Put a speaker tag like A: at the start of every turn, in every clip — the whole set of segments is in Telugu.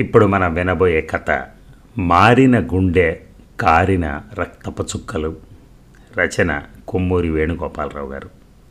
A: ఇప్పుడు మనం వినబోయే కథ మారిన గుండె కారిన రక్తపు చుక్కలు రచన కొమ్మూరి వేణుగోపాలరావు గారు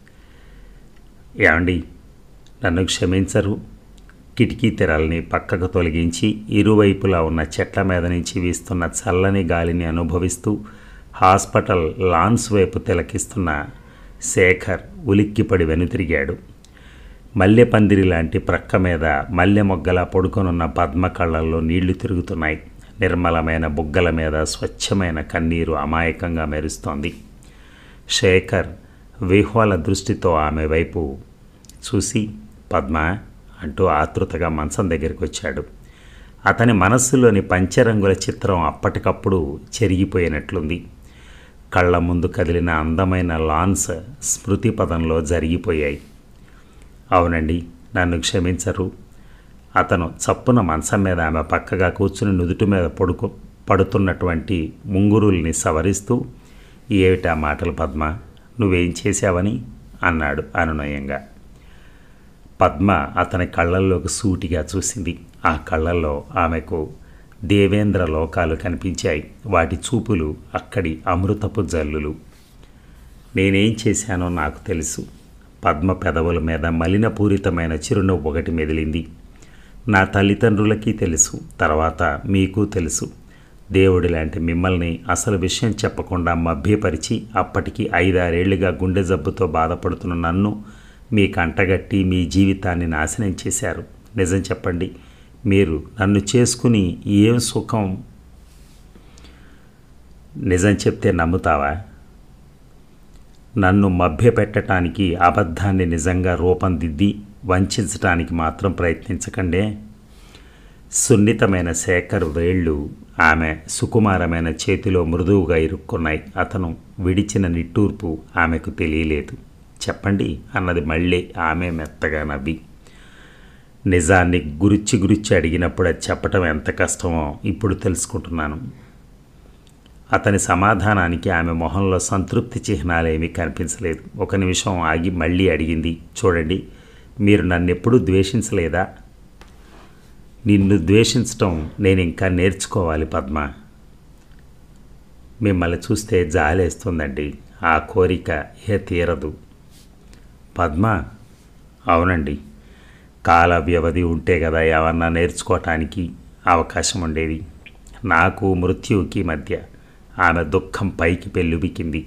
A: ఏమండి నన్ను క్షమించరు కిటికీ తెరల్ని పక్కకు తొలగించి ఇరువైపులా ఉన్న చెట్ల మీద నుంచి వీస్తున్న చల్లని గాలిని అనుభవిస్తూ హాస్పిటల్ లాన్స్ వైపు తిలకిస్తున్న శేఖర్ ఉలిక్కిపడి వెనుతిరిగాడు మల్లె పందిరి లాంటి ప్రక్క మీద మల్లె మొగ్గలా పడుకొనున్న పద్మ కళ్ళల్లో నీళ్లు తిరుగుతున్నాయి నిర్మలమైన బుగ్గల మీద స్వచ్ఛమైన కన్నీరు అమాయకంగా మెరుస్తోంది శేఖర్ విహ్వల దృష్టితో ఆమె వైపు చూసి పద్మ అంటూ ఆతృతగా మంచం దగ్గరికి వచ్చాడు అతని మనస్సులోని పంచరంగుల చిత్రం అప్పటికప్పుడు చెరిగిపోయినట్లుంది కళ్ళ ముందు కదిలిన అందమైన లాన్స్ స్మృతి పదంలో జరిగిపోయాయి అవునండి నన్ను క్షమించరు అతను చప్పున మంచం మీద ఆమె పక్కగా కూర్చుని నుదుటి మీద పడుకు పడుతున్నటువంటి ముంగురుల్ని సవరిస్తూ ఏమిటా మాటలు పద్మ నువ్వేం చేశావని అన్నాడు అనునయంగా పద్మ అతని కళ్ళల్లోకి సూటిగా చూసింది ఆ కళ్ళల్లో ఆమెకు దేవేంద్ర లోకాలు కనిపించాయి వాటి చూపులు అక్కడి అమృతపు జల్లులు నేనేం చేశానో నాకు తెలుసు పద్మ పెదవుల మీద మలినపూరితమైన చిరునవ్వు ఒకటి మెదిలింది నా తల్లిదండ్రులకి తెలుసు తర్వాత మీకు తెలుసు దేవుడి లాంటి మిమ్మల్ని అసలు విషయం చెప్పకుండా మభ్యపరిచి అప్పటికి ఐదారేళ్లుగా గుండె జబ్బుతో బాధపడుతున్న నన్ను మీ కంటగట్టి మీ జీవితాన్ని నాశనం చేశారు నిజం చెప్పండి మీరు నన్ను చేసుకుని ఏం సుఖం నిజం చెప్తే నమ్ముతావా నన్ను మభ్యపెట్టడానికి అబద్ధాన్ని నిజంగా రూపందిద్ది వంచడానికి మాత్రం ప్రయత్నించకండే సున్నితమైన శేఖర్ వేళ్ళు ఆమె సుకుమారమైన చేతిలో మృదువుగా ఇరుక్కున్నాయి అతను విడిచిన నిట్టూర్పు ఆమెకు తెలియలేదు చెప్పండి అన్నది మళ్ళీ ఆమె మెత్తగా నవ్వి నిజాన్ని గురించి గురించి అడిగినప్పుడు అది చెప్పటం ఎంత కష్టమో ఇప్పుడు తెలుసుకుంటున్నాను అతని సమాధానానికి ఆమె మొహంలో సంతృప్తి చిహ్నాలేమీ కనిపించలేదు ఒక నిమిషం ఆగి మళ్ళీ అడిగింది చూడండి మీరు నన్నెప్పుడూ ద్వేషించలేదా నిన్ను ద్వేషించటం నేను ఇంకా నేర్చుకోవాలి పద్మ మిమ్మల్ని చూస్తే జాలేస్తుందండి ఆ కోరిక ఏ తీరదు పద్మ అవునండి కాల వ్యవధి ఉంటే కదా ఏమన్నా నేర్చుకోవటానికి అవకాశం ఉండేది నాకు మృత్యువుకి మధ్య ఆమె దుఃఖం పైకి పెళ్ళుబికింది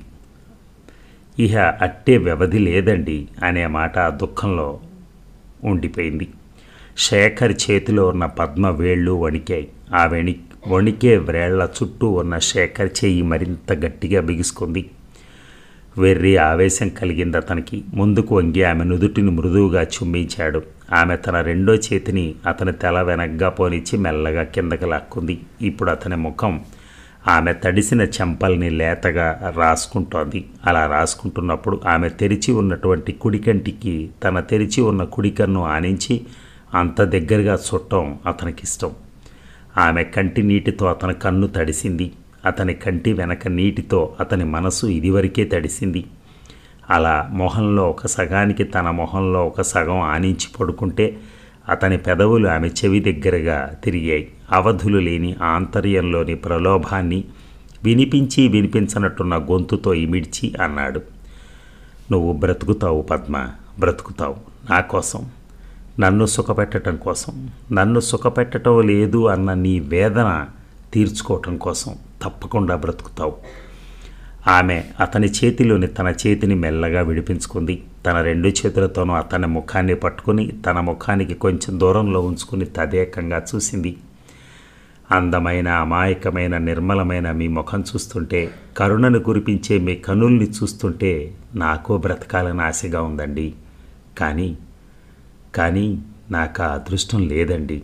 A: ఇహ అట్టే వ్యవధి లేదండి అనే మాట ఆ దుఃఖంలో ఉండిపోయింది శేఖర్ చేతిలో ఉన్న పద్మ వేళ్ళు వణికాయి ఆ వెణి వణికే వ్రేళ్ల చుట్టూ ఉన్న శేఖర్ చెయ్యి మరింత గట్టిగా బిగుసుకుంది వెర్రి ఆవేశం కలిగింది అతనికి ముందుకు వంగి ఆమె నుదుటిని మృదువుగా చుమ్మించాడు ఆమె తన రెండో చేతిని అతని తల వెనగ్గా పోనిచ్చి మెల్లగా కిందకి లాక్కుంది ఇప్పుడు అతని ముఖం ఆమె తడిసిన చెంపల్ని లేతగా రాసుకుంటోంది అలా రాసుకుంటున్నప్పుడు ఆమె తెరిచి ఉన్నటువంటి కుడికంటికి తన తెరిచి ఉన్న కుడికన్ను ఆనించి అంత దగ్గరగా చుట్టం అతనికిష్టం ఆమె కంటి నీటితో అతని కన్ను తడిసింది అతని కంటి వెనక నీటితో అతని మనసు ఇదివరకే తడిసింది అలా మొహంలో ఒక సగానికి తన మొహంలో ఒక సగం ఆనించి పడుకుంటే అతని పెదవులు ఆమె చెవి దగ్గరగా తిరిగాయి అవధులు లేని ఆంతర్యంలోని ప్రలోభాన్ని వినిపించి వినిపించనట్టున్న గొంతుతో ఇమిడ్చి అన్నాడు నువ్వు బ్రతుకుతావు పద్మ బ్రతుకుతావు నా కోసం నన్ను సుఖపెట్టడం కోసం నన్ను సుఖపెట్టడం లేదు అన్న నీ వేదన తీర్చుకోవటం కోసం తప్పకుండా బ్రతుకుతావు ఆమె అతని చేతిలోని తన చేతిని మెల్లగా విడిపించుకుంది తన రెండు చేతులతోనూ అతని ముఖాన్ని పట్టుకుని తన ముఖానికి కొంచెం దూరంలో ఉంచుకుని తదేకంగా చూసింది అందమైన అమాయకమైన నిర్మలమైన మీ ముఖం చూస్తుంటే కరుణను కురిపించే మీ కనుల్ని చూస్తుంటే నాకో బ్రతకాలని ఆశగా ఉందండి కానీ కానీ నాకు ఆ అదృష్టం లేదండి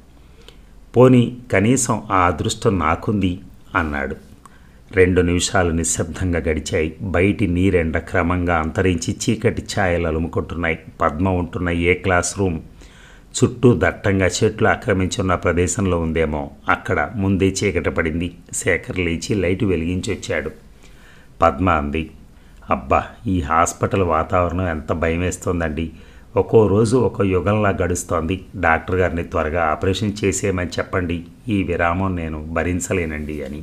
A: పోనీ కనీసం ఆ అదృష్టం నాకుంది అన్నాడు రెండు నిమిషాలు నిశ్శబ్దంగా గడిచాయి బయటి నీరెండ క్రమంగా అంతరించి చీకటి ఛాయలు అలుముకుంటున్నాయి పద్మ ఉంటున్న ఏ క్లాస్ రూమ్ చుట్టూ దట్టంగా చెట్లు ఆక్రమించి ఉన్న ప్రదేశంలో ఉందేమో అక్కడ ముందే చీకట పడింది శేఖర్ లేచి లైటు వెలిగించి వచ్చాడు పద్మ అంది అబ్బా ఈ హాస్పిటల్ వాతావరణం ఎంత భయం వేస్తోందండి ఒక్కో రోజు ఒక యుగంలా గడుస్తోంది డాక్టర్ గారిని త్వరగా ఆపరేషన్ చేసేయమని చెప్పండి ఈ విరామం నేను భరించలేనండి అని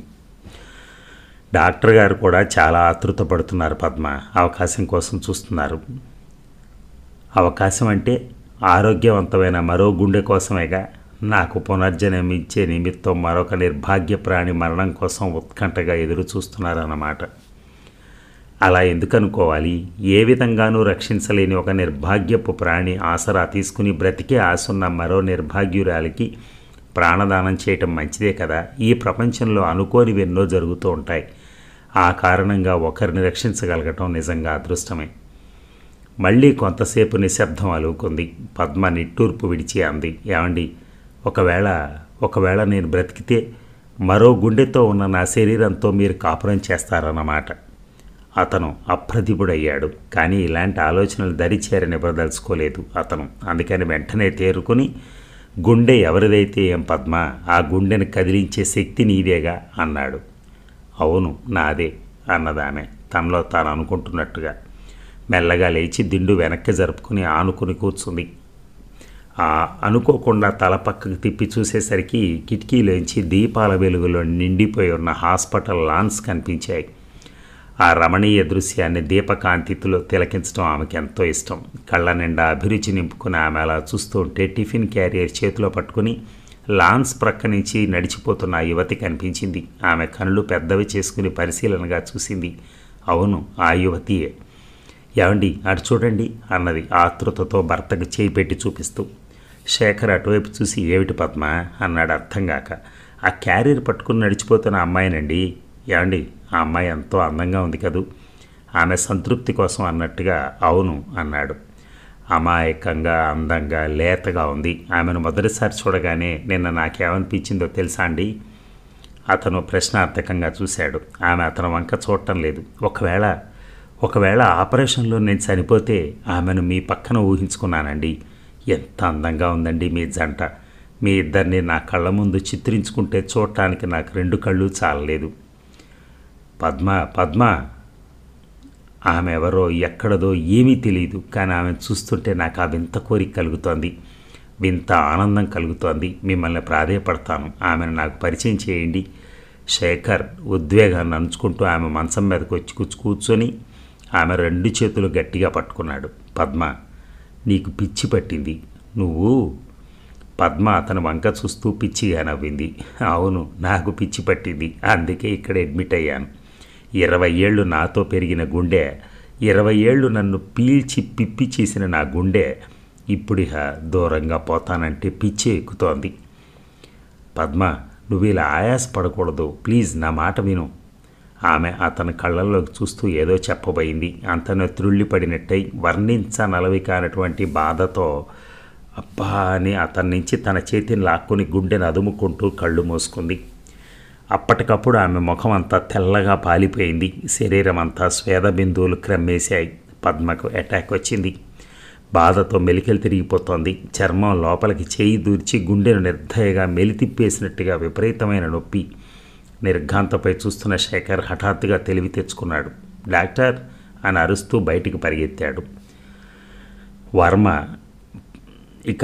A: డాక్టర్ గారు కూడా చాలా ఆతృత పడుతున్నారు పద్మ అవకాశం కోసం చూస్తున్నారు అవకాశం అంటే ఆరోగ్యవంతమైన మరో గుండె కోసమేగా నాకు పునర్జన్మించే నిమిత్తం మరొక నిర్భాగ్య ప్రాణి మరణం కోసం ఉత్కంఠగా ఎదురు చూస్తున్నారన్నమాట అలా ఎందుకు అనుకోవాలి ఏ విధంగానూ రక్షించలేని ఒక నిర్భాగ్యపు ప్రాణి ఆసరా తీసుకుని బ్రతికే ఆసున్న మరో నిర్భాగ్యురాలికి ప్రాణదానం చేయటం మంచిదే కదా ఈ ప్రపంచంలో అనుకోనివి ఎన్నో జరుగుతూ ఉంటాయి ఆ కారణంగా ఒకరిని రక్షించగలగటం నిజంగా అదృష్టమే మళ్ళీ కొంతసేపు నిశ్శబ్దం అలుకుంది పద్మ నిట్టూర్పు విడిచి అంది ఏమండి ఒకవేళ ఒకవేళ నేను బ్రతికితే మరో గుండెతో ఉన్న నా శరీరంతో మీరు కాపురం చేస్తారన్నమాట అతను అప్రతిభుడయ్యాడు కానీ ఇలాంటి ఆలోచనలు దరిచేరనివ్వదలుచుకోలేదు అతను అందుకని వెంటనే తేరుకుని గుండె ఎవరిదైతే ఏం పద్మ ఆ గుండెని కదిలించే శక్తి నీదేగా అన్నాడు అవును నాదే అన్నదామె తనలో తాను అనుకుంటున్నట్టుగా మెల్లగా లేచి దిండు వెనక్కి జరుపుకుని ఆనుకుని కూర్చుంది ఆ అనుకోకుండా తల పక్కకు తిప్పి చూసేసరికి కిటికీలోంచి దీపాల వెలుగులో నిండిపోయి ఉన్న హాస్పిటల్ లాన్స్ కనిపించాయి ఆ రమణీయ దృశ్యాన్ని దీపకాంతితో తిలకించడం ఆమెకి ఎంతో ఇష్టం కళ్ళ నిండా అభిరుచి నింపుకుని ఆమె అలా చూస్తూ ఉంటే టిఫిన్ క్యారియర్ చేతిలో పట్టుకుని లాన్స్ ప్రక్క నుంచి నడిచిపోతున్న ఆ యువతి కనిపించింది ఆమె కనులు పెద్దవి చేసుకుని పరిశీలనగా చూసింది అవును ఆ యువతియే ఏమండి అటు చూడండి అన్నది ఆతృతతో భర్తకు చేయి పెట్టి చూపిస్తూ శేఖర్ అటువైపు చూసి ఏమిటి పద్మ అన్నాడు అర్థం కాక ఆ క్యారియర్ పట్టుకుని నడిచిపోతున్న అమ్మాయినండి ఏమండి ఆ అమ్మాయి ఎంతో అందంగా ఉంది కదూ ఆమె సంతృప్తి కోసం అన్నట్టుగా అవును అన్నాడు అమాయకంగా అందంగా లేతగా ఉంది ఆమెను మొదటిసారి చూడగానే నిన్న నాకేమనిపించిందో తెలుసా అండి అతను ప్రశ్నార్థకంగా చూశాడు ఆమె అతను వంక చూడటం లేదు ఒకవేళ ఒకవేళ ఆపరేషన్లో నేను చనిపోతే ఆమెను మీ పక్కన ఊహించుకున్నానండి ఎంత అందంగా ఉందండి మీ జంట మీ ఇద్దరిని నా కళ్ళ ముందు చిత్రించుకుంటే చూడటానికి నాకు రెండు కళ్ళు చాలలేదు పద్మ పద్మ ఆమె ఎవరో ఎక్కడదో ఏమీ తెలియదు కానీ ఆమె చూస్తుంటే నాకు ఆ వింత కోరిక కలుగుతోంది వింత ఆనందం కలుగుతోంది మిమ్మల్ని ప్రాధేయపడతాను ఆమెను నాకు పరిచయం చేయండి శేఖర్ ఉద్వేగాన్ని అంచుకుంటూ ఆమె మంచం మీదకి వచ్చి కూర్చు కూర్చొని ఆమె రెండు చేతులు గట్టిగా పట్టుకున్నాడు పద్మ నీకు పిచ్చి పట్టింది నువ్వు పద్మ అతని వంక చూస్తూ పిచ్చిగా నవ్వింది అవును నాకు పిచ్చి పట్టింది అందుకే ఇక్కడ అడ్మిట్ అయ్యాను ఇరవై ఏళ్ళు నాతో పెరిగిన గుండె ఇరవై ఏళ్ళు నన్ను పీల్చి పిప్పి చేసిన నా గుండె ఇప్పుడు ఇహ దూరంగా పోతానంటే పిచ్చి ఎక్కుతోంది పద్మ నువ్వు ఇలా ఆయాసపడకూడదు ప్లీజ్ నా మాట విను ఆమె అతని కళ్ళల్లోకి చూస్తూ ఏదో చెప్పబోయింది అంతను త్రుళ్ళిపడినట్టయి వర్ణించనలవి కానటువంటి బాధతో అబ్బా అని అతని నుంచి తన చేతిని లాక్కుని గుండెను అదుముకుంటూ కళ్ళు మూసుకుంది అప్పటికప్పుడు ఆమె ముఖం అంతా తెల్లగా పాలిపోయింది శరీరం అంతా స్వేద బిందువులు క్రమ్మేశాయి పద్మకు అటాక్ వచ్చింది బాధతో మెలికలు తిరిగిపోతోంది చర్మం లోపలికి చేయి దూర్చి గుండెను నిర్దయగా మెలితిప్పేసినట్టుగా విపరీతమైన నొప్పి నిర్ఘాంతపై చూస్తున్న శేఖర్ హఠాత్తుగా తెలివి తెచ్చుకున్నాడు డాక్టర్ అని అరుస్తూ బయటికి పరిగెత్తాడు వర్మ ఇక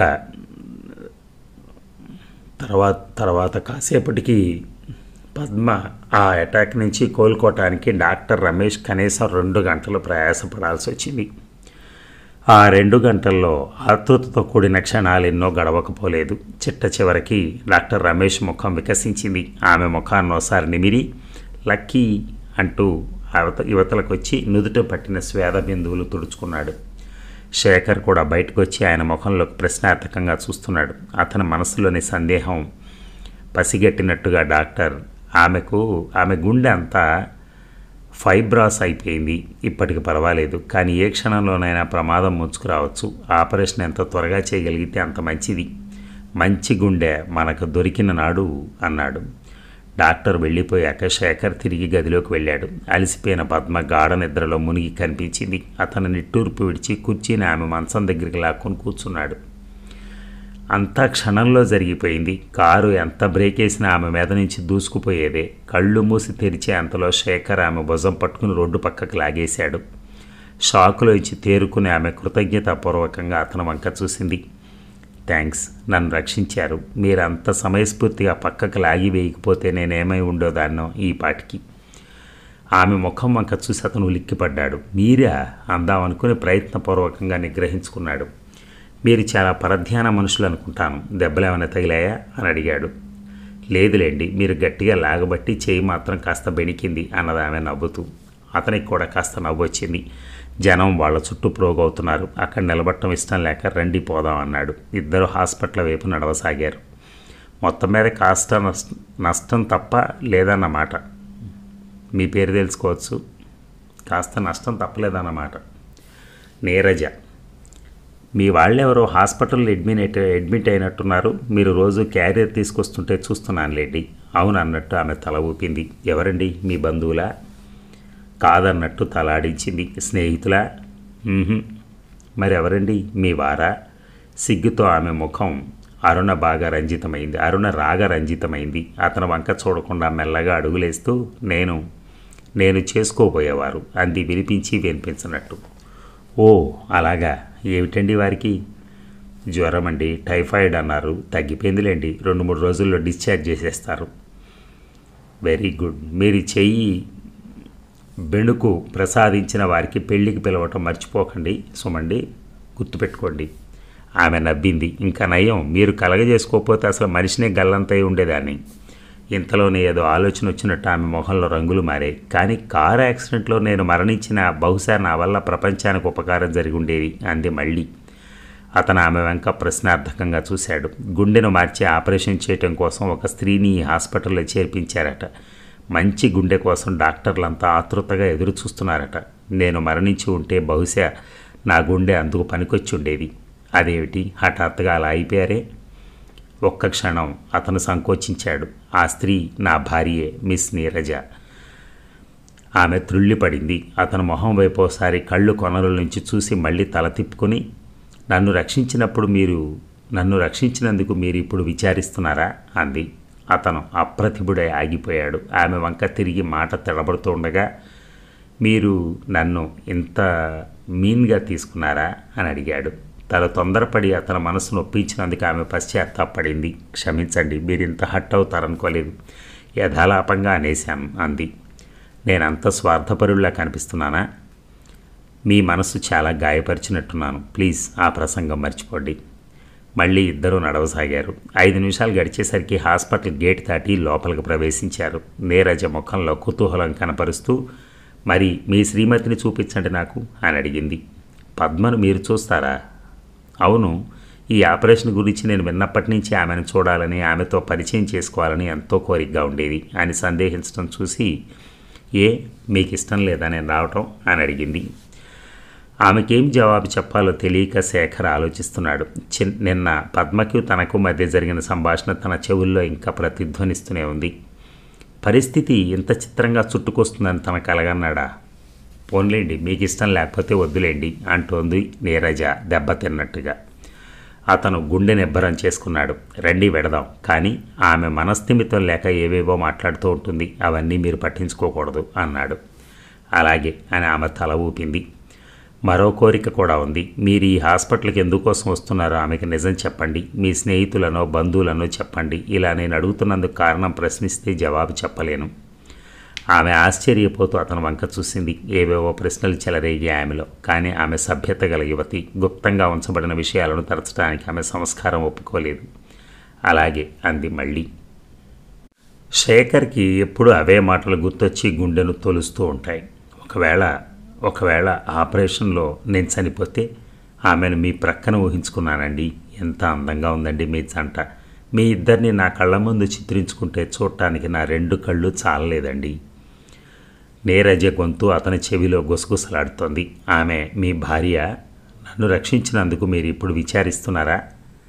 A: తర్వాత తర్వాత కాసేపటికి పద్మ ఆ అటాక్ నుంచి కోలుకోవటానికి డాక్టర్ రమేష్ కనీసం రెండు గంటలు ప్రయాసపడాల్సి వచ్చింది ఆ రెండు గంటల్లో ఆతృతతో కూడిన క్షణాలు ఎన్నో గడవకపోలేదు చిట్ట చివరికి డాక్టర్ రమేష్ ముఖం వికసించింది ఆమె ముఖాన్ని ఒకసారి నిమిరి లక్కీ అంటూ అవత యువతలకు వచ్చి నుదుట పట్టిన స్వేద బిందువులు తుడుచుకున్నాడు శేఖర్ కూడా బయటకు వచ్చి ఆయన ముఖంలోకి ప్రశ్నార్థకంగా చూస్తున్నాడు అతని మనసులోని సందేహం పసిగట్టినట్టుగా డాక్టర్ ఆమెకు ఆమె గుండె అంతా ఫైబ్రాస్ అయిపోయింది ఇప్పటికి పర్వాలేదు కానీ ఏ క్షణంలోనైనా ప్రమాదం ముంచుకురావచ్చు ఆపరేషన్ ఎంత త్వరగా చేయగలిగితే అంత మంచిది మంచి గుండె మనకు దొరికిన నాడు అన్నాడు డాక్టర్ వెళ్ళిపోయాక శేఖర్ తిరిగి గదిలోకి వెళ్ళాడు అలసిపోయిన పద్మ గాఢ నిద్రలో మునిగి కనిపించింది అతను నిట్టూర్పు విడిచి కుర్చీని ఆమె మంచం దగ్గరికి లాక్కొని కూర్చున్నాడు అంతా క్షణంలో జరిగిపోయింది కారు ఎంత బ్రేక్ వేసినా ఆమె మీద నుంచి దూసుకుపోయేదే కళ్ళు మూసి తెరిచే అంతలో శేఖర్ ఆమె భుజం పట్టుకుని రోడ్డు పక్కకు లాగేశాడు షాకులోంచి తేరుకుని ఆమె కృతజ్ఞతాపూర్వకంగా అతని వంక చూసింది థ్యాంక్స్ నన్ను రక్షించారు మీరు అంత సమయస్ఫూర్తిగా పక్కకు లాగి వేయకపోతే నేనేమై ఉండోదాన్నో ఈ పాటికి ఆమె ముఖం వంక చూసి అతను ఉలిక్కిపడ్డాడు మీరా అందామనుకుని ప్రయత్నపూర్వకంగా నిగ్రహించుకున్నాడు మీరు చాలా పరధ్యాన మనుషులు అనుకుంటాను దెబ్బలేమైనా తగిలాయా అని అడిగాడు లేదులేండి మీరు గట్టిగా లాగబట్టి చేయి మాత్రం కాస్త బెణికింది అన్నది ఆమె నవ్వుతూ అతనికి కూడా కాస్త నవ్వు వచ్చింది జనం వాళ్ళ చుట్టూ ప్రోగవుతున్నారు అక్కడ నిలబడటం ఇష్టం లేక రండి పోదాం అన్నాడు ఇద్దరు హాస్పిటల్ వైపు నడవసాగారు మొత్తం మీద కాస్త నష్ట నష్టం తప్ప లేదన్నమాట మీ పేరు తెలుసుకోవచ్చు కాస్త నష్టం తప్పలేదన్నమాట నీరజ మీ వాళ్ళెవరో హాస్పిటల్లో అడ్మిట్ అడ్మిట్ అయినట్టున్నారు మీరు రోజు క్యారియర్ తీసుకొస్తుంటే చూస్తున్నాను లేండి అవును అన్నట్టు ఆమె తల ఊపింది ఎవరండి మీ బంధువులా కాదన్నట్టు తలాడించింది స్నేహితులా "మ్మ్హ్మ్." మరి ఎవరండి మీ వారా సిగ్గుతో ఆమె ముఖం అరుణ బాగా రంజితమైంది అరుణ రాగ రంజితమైంది అతను వంక చూడకుండా మెల్లగా అడుగులేస్తూ నేను నేను చేసుకోబోయేవారు అంది వినిపించి వినిపించినట్టు ఓ అలాగా ఏమిటండి వారికి జ్వరం అండి టైఫాయిడ్ అన్నారు తగ్గిపోయిందిలేండి రెండు మూడు రోజుల్లో డిశ్చార్జ్ చేసేస్తారు వెరీ గుడ్ మీరు చెయ్యి బెణుకు ప్రసాదించిన వారికి పెళ్లికి పిలవటం మర్చిపోకండి సుమండి గుర్తుపెట్టుకోండి ఆమె నవ్వింది ఇంకా నయం మీరు కలగజేసుకోకపోతే అసలు మనిషినే గల్లంతై ఉండేదాన్ని ఇంతలోనే ఏదో ఆలోచన వచ్చినట్టు ఆమె మొహంలో రంగులు మారాయి కానీ కారు యాక్సిడెంట్లో నేను మరణించిన బహుశా నా వల్ల ప్రపంచానికి ఉపకారం జరిగి ఉండేది అంది మళ్ళీ అతను ఆమె వెంక ప్రశ్నార్థకంగా చూశాడు గుండెను మార్చి ఆపరేషన్ చేయటం కోసం ఒక స్త్రీని ఈ హాస్పిటల్లో చేర్పించారట మంచి గుండె కోసం డాక్టర్లంతా ఆతృతగా ఎదురు చూస్తున్నారట నేను మరణించి ఉంటే బహుశా నా గుండె అందుకు పనికొచ్చి ఉండేది అదేమిటి హఠాత్తుగా అలా అయిపోయారే ఒక్క క్షణం అతను సంకోచించాడు ఆ స్త్రీ నా భార్యే మిస్ నీరజ ఆమె త్రుళ్ళిపడింది అతను మొహం వైపు ఒకసారి కళ్ళు కొనల నుంచి చూసి మళ్ళీ తల తిప్పుకొని నన్ను రక్షించినప్పుడు మీరు నన్ను రక్షించినందుకు మీరు ఇప్పుడు విచారిస్తున్నారా అంది అతను అప్రతిభుడై ఆగిపోయాడు ఆమె వంక తిరిగి మాట తెడబడుతుండగా మీరు నన్ను ఇంత మీన్గా తీసుకున్నారా అని అడిగాడు తన తొందరపడి అతని మనసు నొప్పించినందుకు ఆమె పశ్చాత్తాపడింది క్షమించండి మీరు ఇంత హట్ అవుతారనుకోలేదు యథాలాపంగా అనేశాను అంది నేనంత స్వార్థపరుల్లా కనిపిస్తున్నానా మీ మనసు చాలా గాయపరిచినట్టున్నాను ప్లీజ్ ఆ ప్రసంగం మర్చిపోండి మళ్ళీ ఇద్దరూ నడవసాగారు ఐదు నిమిషాలు గడిచేసరికి హాస్పిటల్ గేట్ దాటి లోపలికి ప్రవేశించారు నీరజ ముఖంలో కుతూహలం కనపరుస్తూ మరి మీ శ్రీమతిని చూపించండి నాకు అని అడిగింది పద్మను మీరు చూస్తారా అవును ఈ ఆపరేషన్ గురించి నేను విన్నప్పటి నుంచి ఆమెను చూడాలని ఆమెతో పరిచయం చేసుకోవాలని ఎంతో కోరికగా ఉండేది అని సందేహించడం చూసి ఏ మీకు ఇష్టం లేదా నేను రావటం అని అడిగింది ఆమెకేం జవాబు చెప్పాలో తెలియక శేఖర్ ఆలోచిస్తున్నాడు చిన్ నిన్న పద్మకు తనకు మధ్య జరిగిన సంభాషణ తన చెవుల్లో ఇంకా ప్రతిధ్వనిస్తూనే ఉంది పరిస్థితి ఇంత చిత్రంగా చుట్టుకొస్తుందని తనకు కలగన్నాడా పోన్లేండి మీకు ఇష్టం లేకపోతే వద్దులేండి అంటోంది నీరజ దెబ్బతిన్నట్టుగా అతను గుండె నిబ్బరం చేసుకున్నాడు రండి వెడదాం కానీ ఆమె మనస్థిమితం లేక ఏవేవో మాట్లాడుతూ ఉంటుంది అవన్నీ మీరు పట్టించుకోకూడదు అన్నాడు అలాగే అని ఆమె తల ఊపింది మరో కోరిక కూడా ఉంది మీరు ఈ హాస్పిటల్కి ఎందుకోసం వస్తున్నారో ఆమెకి నిజం చెప్పండి మీ స్నేహితులనో బంధువులనో చెప్పండి ఇలా నేను అడుగుతున్నందుకు కారణం ప్రశ్నిస్తే జవాబు చెప్పలేను ఆమె ఆశ్చర్యపోతూ అతను వంక చూసింది ఏవేవో ప్రశ్నలు చెలరేగి ఆమెలో కానీ ఆమె సభ్యత గల యువతి గుప్తంగా ఉంచబడిన విషయాలను తరచడానికి ఆమె సంస్కారం ఒప్పుకోలేదు అలాగే అంది మళ్ళీ శేఖర్కి ఎప్పుడు అవే మాటలు గుర్తొచ్చి గుండెను తొలుస్తూ ఉంటాయి ఒకవేళ ఒకవేళ ఆపరేషన్లో నేను చనిపోతే ఆమెను మీ ప్రక్కన ఊహించుకున్నానండి ఎంత అందంగా ఉందండి మీ జంట మీ ఇద్దరిని నా కళ్ళ ముందు చిత్రించుకుంటే చూడటానికి నా రెండు కళ్ళు చాలలేదండి నీరజ గొంతు అతని చెవిలో గుసగుసలాడుతోంది ఆమె మీ భార్య నన్ను రక్షించినందుకు మీరు ఇప్పుడు విచారిస్తున్నారా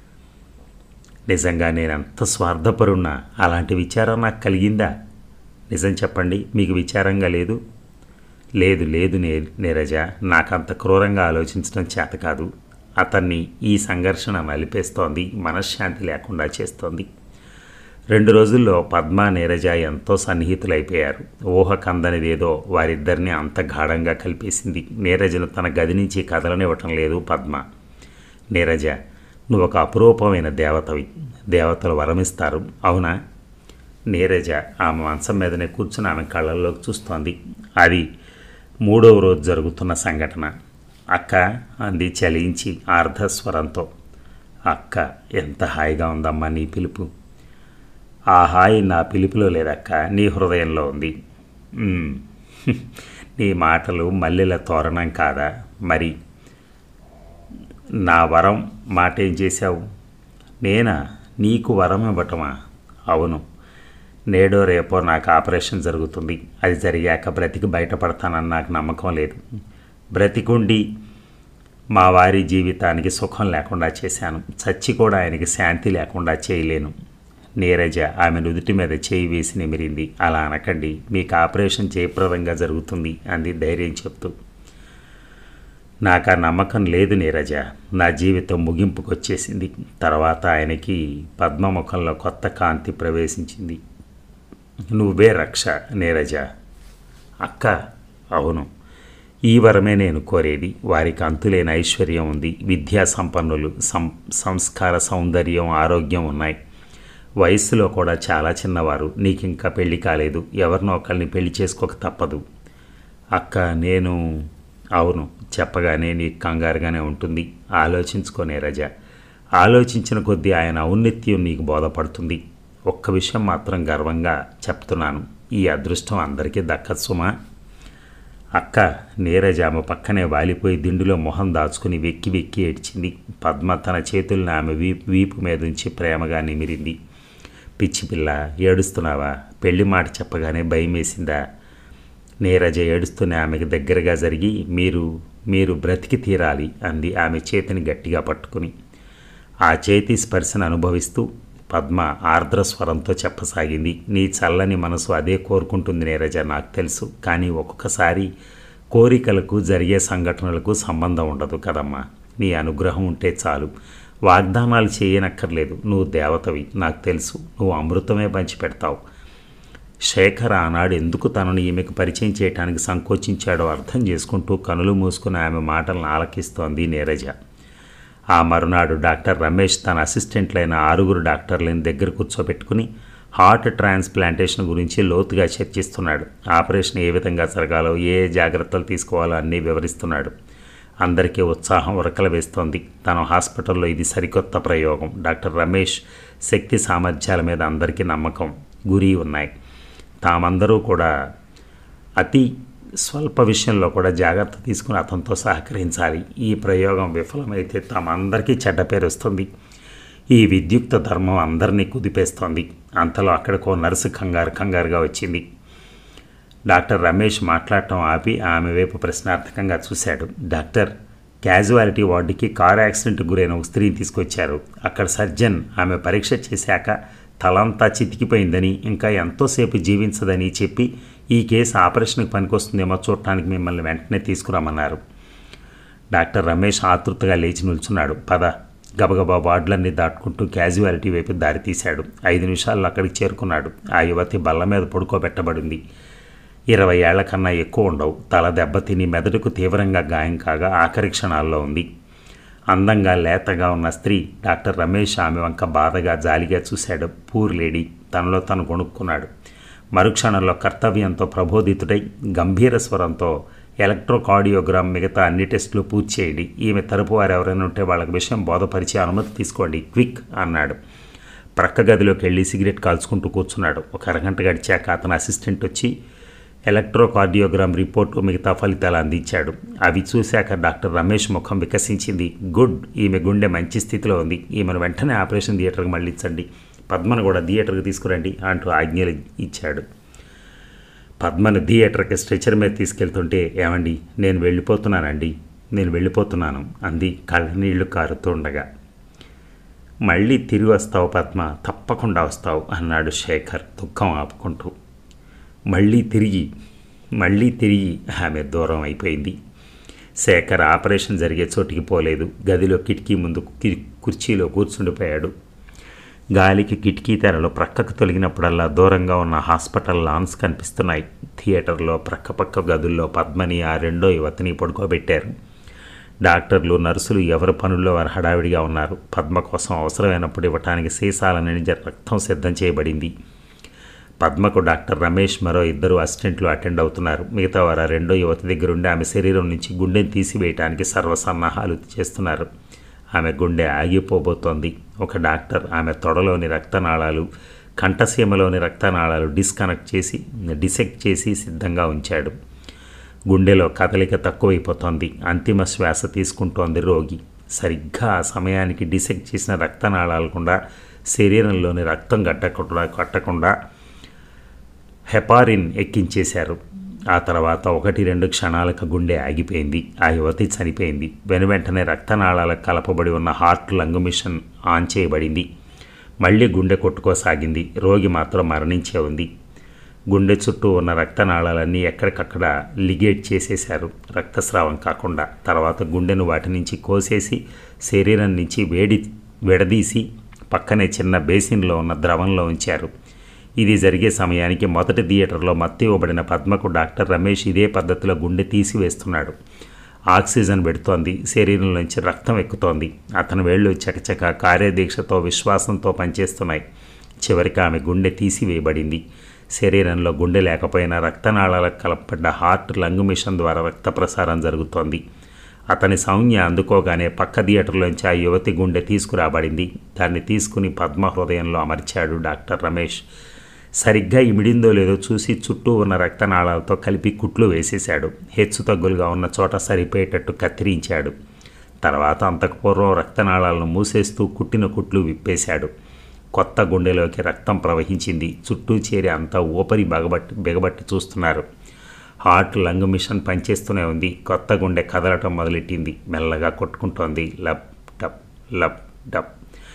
A: నిజంగా నేను అంత స్వార్థపరున్నా అలాంటి విచారం నాకు కలిగిందా నిజం చెప్పండి మీకు విచారంగా లేదు లేదు లేదు నే నీరజ నాకంత క్రూరంగా ఆలోచించడం చేత కాదు అతన్ని ఈ సంఘర్షణ నలిపేస్తోంది మనశ్శాంతి లేకుండా చేస్తోంది రెండు రోజుల్లో పద్మ నీరజ ఎంతో సన్నిహితులైపోయారు ఊహ కందనిదేదో వారిద్దరిని అంత గాఢంగా కలిపేసింది నీరజను తన గది నుంచి కదలనివ్వటం లేదు పద్మ నీరజ నువ్వు ఒక అపురూపమైన దేవతవి దేవతలు వరమిస్తారు అవునా నీరజ ఆమె మంచం మీదనే కూర్చుని ఆమె కళ్ళల్లోకి చూస్తోంది అది మూడవ రోజు జరుగుతున్న సంఘటన అక్క అంది చలించి ఆర్ధస్వరంతో అక్క ఎంత హాయిగా ఉందమ్మా నీ పిలుపు ఆ హాయి నా పిలుపులో లేదక్క నీ హృదయంలో ఉంది "ఉమ్, నీ మాటలు మల్లెల తోరణం కాదా మరి నా వరం మాట ఏం చేశావు నేనా నీకు వరం ఇవ్వటమా అవును నేడో రేపో నాకు ఆపరేషన్ జరుగుతుంది అది జరిగాక బ్రతికి బయటపడతానని నాకు నమ్మకం లేదు బ్రతికుండి మా వారి జీవితానికి సుఖం లేకుండా చేశాను చచ్చి కూడా ఆయనకి శాంతి లేకుండా చేయలేను నీరజ ఆమె నుదుటి మీద చేయి వేసి నిమిరింది అలా అనకండి మీకు ఆపరేషన్ జయప్రదంగా జరుగుతుంది అంది ధైర్యం చెప్తూ నాకు ఆ నమ్మకం లేదు నీరజ నా జీవితం ముగింపుకు వచ్చేసింది తర్వాత ఆయనకి పద్మముఖంలో కొత్త కాంతి ప్రవేశించింది నువ్వే రక్ష నీరజ అక్క అవును ఈ వరమే నేను కోరేది వారికి అంతులేని ఐశ్వర్యం ఉంది విద్యా సంపన్నులు సం సంస్కార సౌందర్యం ఆరోగ్యం ఉన్నాయి వయస్సులో కూడా చాలా చిన్నవారు నీకు ఇంకా పెళ్లి కాలేదు ఎవరినో ఒకరిని పెళ్లి చేసుకోక తప్పదు అక్క నేను అవును చెప్పగానే నీకు కంగారుగానే ఉంటుంది ఆలోచించుకోనే రజ ఆలోచించిన కొద్దీ ఆయన ఔన్నత్యం నీకు బోధపడుతుంది ఒక్క విషయం మాత్రం గర్వంగా చెప్తున్నాను ఈ అదృష్టం అందరికీ దక్కదు సుమా అక్క నీరజ ఆమె పక్కనే వాలిపోయి దిండులో మొహం దాచుకుని వెక్కి వెక్కి ఏడ్చింది పద్మ తన చేతుల్ని ఆమె వీపు వీపు మీద ఉంచి ప్రేమగా నిమిరింది పిచ్చి పిల్ల ఏడుస్తున్నావా పెళ్లి మాట చెప్పగానే భయం వేసిందా నీరజ ఏడుస్తూనే ఆమెకు దగ్గరగా జరిగి మీరు మీరు బ్రతికి తీరాలి అంది ఆమె చేతిని గట్టిగా పట్టుకుని ఆ చేతి స్పర్శను అనుభవిస్తూ పద్మ ఆర్ద్ర స్వరంతో చెప్పసాగింది నీ చల్లని మనసు అదే కోరుకుంటుంది నీరజ నాకు తెలుసు కానీ ఒక్కొక్కసారి కోరికలకు జరిగే సంఘటనలకు సంబంధం ఉండదు కదమ్మా నీ అనుగ్రహం ఉంటే చాలు వాగ్దానాలు చేయనక్కర్లేదు నువ్వు దేవతవి నాకు తెలుసు నువ్వు అమృతమే పంచిపెడతావు శేఖర్ ఆనాడు ఎందుకు తనను ఈమెకు పరిచయం చేయడానికి సంకోచించాడో అర్థం చేసుకుంటూ కనులు మూసుకుని ఆమె మాటలను ఆలకిస్తోంది నీరజ ఆ మరునాడు డాక్టర్ రమేష్ తన అసిస్టెంట్లైన ఆరుగురు డాక్టర్లను దగ్గర కూర్చోబెట్టుకుని హార్ట్ ట్రాన్స్ప్లాంటేషన్ గురించి లోతుగా చర్చిస్తున్నాడు ఆపరేషన్ ఏ విధంగా జరగాలో ఏ ఏ జాగ్రత్తలు తీసుకోవాలో అన్నీ వివరిస్తున్నాడు అందరికీ ఉత్సాహం ఉరకల వేస్తోంది తన హాస్పిటల్లో ఇది సరికొత్త ప్రయోగం డాక్టర్ రమేష్ శక్తి సామర్థ్యాల మీద అందరికీ నమ్మకం గురి ఉన్నాయి తామందరూ కూడా అతి స్వల్ప విషయంలో కూడా జాగ్రత్త తీసుకుని అతనితో సహకరించాలి ఈ ప్రయోగం విఫలమైతే తమందరికీ చెడ్డ పేరు వస్తుంది ఈ విద్యుక్త ధర్మం అందరినీ కుదిపేస్తోంది అంతలో అక్కడికో నర్సు కంగారు కంగారుగా వచ్చింది డాక్టర్ రమేష్ మాట్లాడటం ఆపి ఆమె వైపు ప్రశ్నార్థకంగా చూశాడు డాక్టర్ క్యాజువాలిటీ వార్డుకి కారు యాక్సిడెంట్ గురైన ఒక స్త్రీని తీసుకొచ్చారు అక్కడ సర్జన్ ఆమె పరీక్ష చేశాక తలంతా చితికిపోయిందని ఇంకా ఎంతోసేపు జీవించదని చెప్పి ఈ కేసు ఆపరేషన్కి పనికొస్తుందేమో చూడటానికి మిమ్మల్ని వెంటనే తీసుకురమ్మన్నారు డాక్టర్ రమేష్ ఆతృతగా లేచి నిల్చున్నాడు పద గబగబా వార్డులన్నీ దాటుకుంటూ క్యాజువాలిటీ వైపు దారి తీశాడు ఐదు నిమిషాల్లో అక్కడికి చేరుకున్నాడు ఆ యువతి బల్ల మీద పడుకోబెట్టబడింది ఇరవై ఏళ్ల కన్నా ఎక్కువ ఉండవు తల దెబ్బతిని మెదడుకు తీవ్రంగా గాయం కాగా ఆఖరి క్షణాల్లో ఉంది అందంగా లేతగా ఉన్న స్త్రీ డాక్టర్ రమేష్ ఆమె వంక బాధగా జాలిగా చూశాడు పూర్ లేడీ తనలో తను కొనుక్కున్నాడు మరుక్షణంలో కర్తవ్యంతో ప్రబోధితుడై గంభీర స్వరంతో ఎలక్ట్రోకార్డియోగ్రామ్ మిగతా అన్ని టెస్టులు పూర్తి చేయండి ఈమె తరపు వారు ఎవరైనా ఉంటే వాళ్ళకి విషయం బోధపరిచి అనుమతి తీసుకోండి క్విక్ అన్నాడు ప్రక్క గదిలోకి వెళ్ళి సిగరెట్ కాల్చుకుంటూ కూర్చున్నాడు ఒక అరగంట గడిచాక అతని అసిస్టెంట్ వచ్చి ఎలక్ట్రోకార్డియోగ్రామ్ రిపోర్టు మిగతా ఫలితాలు అందించాడు అవి చూశాక డాక్టర్ రమేష్ ముఖం వికసించింది గుడ్ ఈమె గుండె మంచి స్థితిలో ఉంది ఈమెను వెంటనే ఆపరేషన్ థియేటర్కి మళ్ళించండి పద్మను కూడా థియేటర్కి తీసుకురండి అంటూ ఆజ్ఞలు ఇచ్చాడు పద్మను థియేటర్కి స్ట్రెచర్ మీద తీసుకెళ్తుంటే ఏమండి నేను వెళ్ళిపోతున్నానండి నేను వెళ్ళిపోతున్నాను అంది కళ్ళనీళ్లు కారుతూ ఉండగా మళ్ళీ తిరిగి వస్తావు పద్మ తప్పకుండా వస్తావు అన్నాడు శేఖర్ దుఃఖం ఆపుకుంటూ మళ్ళీ తిరిగి మళ్ళీ తిరిగి ఆమె దూరం అయిపోయింది శేఖర్ ఆపరేషన్ జరిగే చోటికి పోలేదు గదిలో కిటికీ ముందు కి- కుర్చీలో కూర్చుండిపోయాడు గాలికి కిటికీ తెరలు ప్రక్కకు తొలగినప్పుడల్లా దూరంగా ఉన్న హాస్పిటల్ లాన్స్ కనిపిస్తున్నాయి థియేటర్లో ప్రక్కపక్క గదుల్లో పద్మని ఆ రెండో యువతిని పడుకోబెట్టారు డాక్టర్లు నర్సులు ఎవరి పనుల్లో వారు హడావిడిగా ఉన్నారు పద్మ కోసం అవసరమైనప్పుడు ఇవ్వటానికి సీసాల నిండి రక్తం సిద్ధం చేయబడింది పద్మకు డాక్టర్ రమేష్ మరో ఇద్దరు అసిస్టెంట్లు అటెండ్ అవుతున్నారు మిగతా వారు ఆ రెండో యువతి దగ్గరుండి ఆమె శరీరం నుంచి గుండెని తీసివేయటానికి సర్వసన్నాహాలు చేస్తున్నారు ఆమె గుండె ఆగిపోబోతోంది ఒక డాక్టర్ ఆమె తొడలోని రక్తనాళాలు కంఠసీమలోని రక్తనాళాలు డిస్కనెక్ట్ చేసి డిసెక్ట్ చేసి సిద్ధంగా ఉంచాడు గుండెలో కదలిక తక్కువైపోతోంది అంతిమ శ్వాస తీసుకుంటోంది రోగి సరిగ్గా ఆ సమయానికి డిసెక్ట్ చేసిన రక్తనాళాలు కూడా శరీరంలోని రక్తం గట్టకుండా కట్టకుండా హెపారిన్ ఎక్కించేశారు ఆ తర్వాత ఒకటి రెండు క్షణాలకు గుండె ఆగిపోయింది ఆ యువతి చనిపోయింది వెనువెంటనే రక్తనాళాలకు కలపబడి ఉన్న హార్ట్ లంగ్ మిషన్ ఆన్ చేయబడింది మళ్ళీ గుండె కొట్టుకోసాగింది రోగి మాత్రం మరణించే ఉంది గుండె చుట్టూ ఉన్న రక్తనాళాలన్నీ ఎక్కడికక్కడ లిగేట్ చేసేశారు రక్తస్రావం కాకుండా తర్వాత గుండెను వాటి నుంచి కోసేసి శరీరం నుంచి వేడి విడదీసి పక్కనే చిన్న బేసిన్లో ఉన్న ద్రవంలో ఉంచారు ఇది జరిగే సమయానికి మొదటి థియేటర్లో మత్తు ఇవ్వబడిన పద్మకు డాక్టర్ రమేష్ ఇదే పద్ధతిలో గుండె తీసివేస్తున్నాడు ఆక్సిజన్ పెడుతోంది శరీరంలోంచి రక్తం ఎక్కుతోంది అతని వేళ్ళు చకచక కార్యదీక్షతో విశ్వాసంతో పనిచేస్తున్నాయి చివరికి ఆమె గుండె తీసివేయబడింది శరీరంలో గుండె లేకపోయినా రక్తనాళాలకు కలపబడ్డ హార్ట్ లంగ్ మిషన్ ద్వారా రక్త ప్రసారం జరుగుతోంది అతని సౌజ్ఞ అందుకోగానే పక్క థియేటర్లోంచి ఆ యువతి గుండె తీసుకురాబడింది దాన్ని తీసుకుని పద్మ హృదయంలో అమర్చాడు డాక్టర్ రమేష్ సరిగ్గా ఇమిడిందో లేదో చూసి చుట్టూ ఉన్న రక్తనాళాలతో కలిపి కుట్లు వేసేశాడు హెచ్చు తగ్గులుగా ఉన్న చోట సరిపోయేటట్టు కత్తిరించాడు తర్వాత అంతకు పూర్వం రక్తనాళాలను మూసేస్తూ కుట్టిన కుట్లు విప్పేశాడు కొత్త గుండెలోకి రక్తం ప్రవహించింది చుట్టూ చేరి అంతా ఊపరి బగబట్టి బిగబట్టి చూస్తున్నారు హార్ట్ లంగ్ మిషన్ పనిచేస్తూనే ఉంది కొత్త గుండె కదలటం మొదలెట్టింది మెల్లగా కొట్టుకుంటోంది లబ్ డబ్ లబ్ డబ్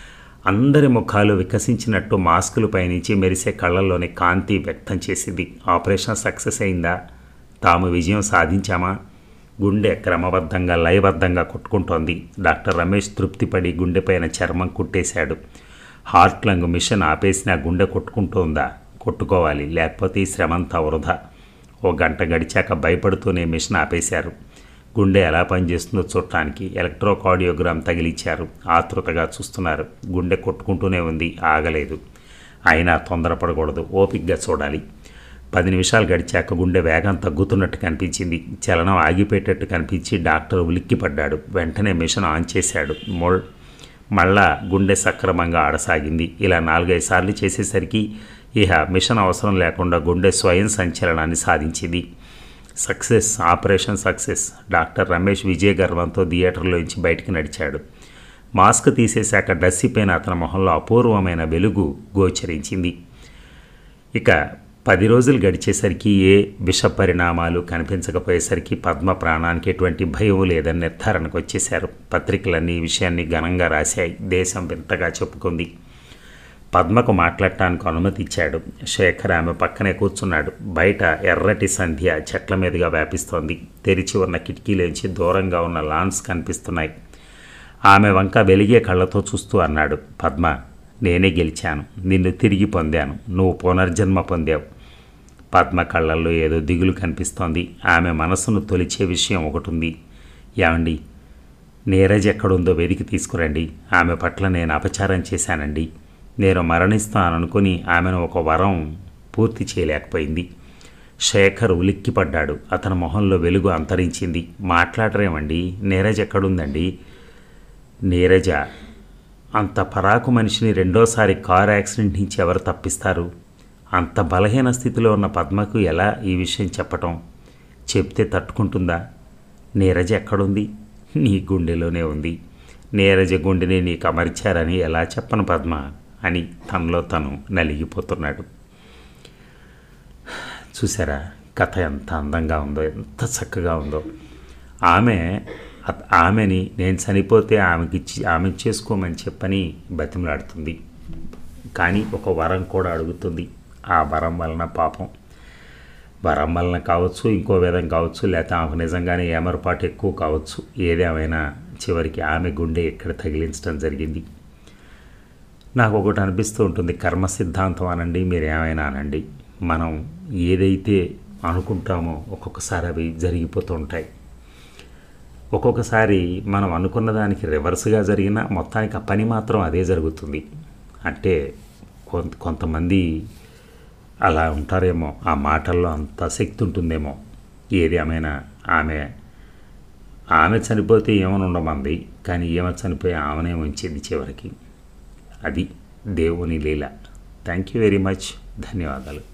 A: అందరి ముఖాలు వికసించినట్టు మాస్కులు పయనించి మెరిసే కళ్ళల్లోని కాంతి వ్యక్తం చేసింది ఆపరేషన్ సక్సెస్ అయిందా తాము విజయం సాధించామా గుండె క్రమబద్ధంగా లయబద్ధంగా కొట్టుకుంటోంది డాక్టర్ రమేష్ తృప్తిపడి గుండెపైన చర్మం కుట్టేశాడు హార్ట్ లంగ్ మిషన్ ఆపేసిన గుండె కొట్టుకుంటోందా కొట్టుకోవాలి లేకపోతే ఈ శ్రమంతా వృధా ఓ గంట గడిచాక భయపడుతూనే మిషన్ ఆపేశారు గుండె ఎలా పనిచేస్తుందో చూడటానికి ఎలక్ట్రోకార్డియోగ్రామ్ తగిలిచ్చారు ఆతృతగా చూస్తున్నారు గుండె కొట్టుకుంటూనే ఉంది ఆగలేదు అయినా తొందరపడకూడదు ఓపిగ్గా చూడాలి పది నిమిషాలు గడిచాక గుండె వేగం తగ్గుతున్నట్టు కనిపించింది చలనం ఆగిపోయేటట్టు కనిపించి డాక్టర్ ఉలిక్కిపడ్డాడు వెంటనే మిషన్ ఆన్ చేశాడు మోల్ మళ్ళా గుండె సక్రమంగా ఆడసాగింది ఇలా నాలుగైదు సార్లు చేసేసరికి ఇహ మిషన్ అవసరం లేకుండా గుండె స్వయం సంచలనాన్ని సాధించింది success operation success doctor Ramesh విజయ గర్వంతో థియేటర్లోంచి బయటికి నడిచాడు మాస్క్ తీసేశాక డస్సిపోయిన అతని మొహంలో అపూర్వమైన వెలుగు గోచరించింది ఇక పది రోజులు గడిచేసరికి ఏ విష పరిణామాలు కనిపించకపోయేసరికి పద్మ ప్రాణానికి ఎటువంటి భయం లేదని నిర్ధారణకు వచ్చేశారు పత్రికలన్నీ ఈ విషయాన్ని ఘనంగా రాశాయి దేశం వింతగా చెప్పుకుంది పద్మకు మాట్లాడటానికి అనుమతి ఇచ్చాడు శేఖర్ ఆమె పక్కనే కూర్చున్నాడు బయట ఎర్రటి సంధ్య చెట్ల మీదుగా వ్యాపిస్తోంది తెరిచి ఉన్న కిటికీలోంచి దూరంగా ఉన్న లాన్స్ కనిపిస్తున్నాయి ఆమె వంక వెలిగే కళ్ళతో చూస్తూ అన్నాడు పద్మ నేనే గెలిచాను నిన్ను తిరిగి పొందాను నువ్వు పునర్జన్మ పొందావు పద్మ కళ్ళల్లో ఏదో దిగులు కనిపిస్తోంది ఆమె మనసును తొలిచే విషయం ఒకటి ఉంది ఏమండి నీరజ్ ఎక్కడుందో వెతికి తీసుకురండి ఆమె పట్ల నేను అపచారం చేశానండి నేను మరణిస్తాననుకుని ఆమెను ఒక వరం పూర్తి చేయలేకపోయింది శేఖర్ ఉలిక్కిపడ్డాడు అతని మొహంలో వెలుగు అంతరించింది మాట్లాడరేమండి నీరజ్ ఎక్కడుందండి నీరజ అంత పరాకు మనిషిని రెండోసారి కారు యాక్సిడెంట్ నుంచి ఎవరు తప్పిస్తారు అంత బలహీన స్థితిలో ఉన్న పద్మకు ఎలా ఈ విషయం చెప్పటం చెప్తే తట్టుకుంటుందా నీరజ ఎక్కడుంది నీ గుండెలోనే ఉంది నీరజ గుండెని నీకు అమర్చారని ఎలా చెప్పను పద్మ అని తనలో తను నలిగిపోతున్నాడు చూసారా కథ ఎంత అందంగా ఉందో ఎంత చక్కగా ఉందో ఆమె అత- ఆమెని నేను చనిపోతే ఆమెకి ఇచ్చి ఆమె చేసుకోమని చెప్పని బతిమలాడుతుంది కానీ ఒక వరం కూడా అడుగుతుంది ఆ వరం వలన పాపం వరం వలన కావచ్చు ఇంకో విధం కావచ్చు లేకపోతే ఆమెకు నిజంగానే ఏమరపాటు ఎక్కువ కావచ్చు ఏదేమైనా చివరికి ఆమె గుండె ఇక్కడ తగిలించడం జరిగింది నాకు ఒకటి అనిపిస్తూ ఉంటుంది కర్మ సిద్ధాంతం అనండి మీరు ఏమైనా అనండి మనం ఏదైతే అనుకుంటామో ఒక్కొక్కసారి అవి జరిగిపోతూ ఉంటాయి ఒక్కొక్కసారి మనం అనుకున్న దానికి రివర్స్గా జరిగినా మొత్తానికి ఆ పని మాత్రం అదే జరుగుతుంది అంటే కొంత కొంతమంది అలా ఉంటారేమో ఆ మాటల్లో అంత శక్తి ఉంటుందేమో ఏది ఏమైనా ఆమె ఆమె చనిపోతే ఏమని ఉండమంది కానీ ఏమో చనిపోయి ఆమెనే ఉంచింది చివరికి అది దేవుని లీల థ్యాంక్ యూ వెరీ మచ్ ధన్యవాదాలు